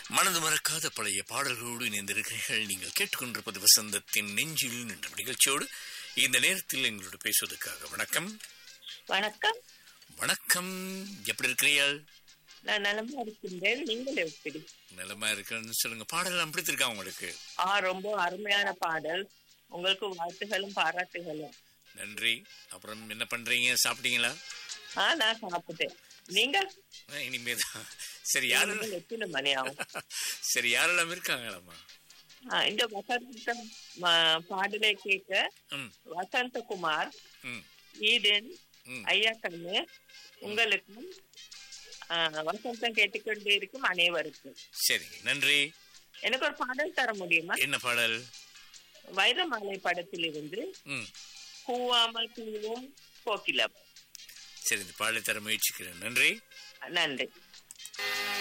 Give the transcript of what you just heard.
மனது மறக்காத பழைய பாடல்களோடு இணைந்திருக்கிறீர்கள் நீங்கள் கேட்டுக்கொண்டிருப்பது வசந்தத்தின் நெஞ்சில் என்ற நிகழ்ச்சியோடு இந்த நேரத்தில் எங்களோடு பேசுவதற்காக வணக்கம் வணக்கம் வணக்கம் எப்படி இருக்கிறீர்கள் நான் நலமா இருக்கின்றேன் நீங்கள் எப்படி நலமா இருக்கிறேன்னு சொல்லுங்க பாடலாம் பிடித்திருக்கா உங்களுக்கு ஆ ரொம்ப அருமையான பாடல் உங்களுக்கு வாழ்த்துகளும் பாராட்டுகளும் நன்றி அப்புறம் என்ன பண்றீங்க சாப்பிட்டீங்களா ஆ நான் சாப்பிட்டேன் நீங்க ஆ, இனிமேதான் சரி யாரு நீங்கள் எத்தனை மணி ஆகும் சரி யாரெல்லாம் இருக்காங்களாம்மா ஆ, இந்த வசந்த ம- பாடலை கேட்க ம் வசந்தகுமார் ம் ஈடன் ம் ஐயா கண்ணு உங்களுக்கும் ஆ, வசந்தம் கேட்டுக்கொண்டே இருக்கும் அனைவருக்கும் சரி நன்றி எனக்கு ஒரு பாடல் தர முடியுமா என்ன பாடல் வைரமாலை படத்திலிருந்து ம் கூவாமல் தூவும் கோகிலம் சரி இந்த பாடலை தர முயற்சிக்கிறேன் நன்றி நன்றி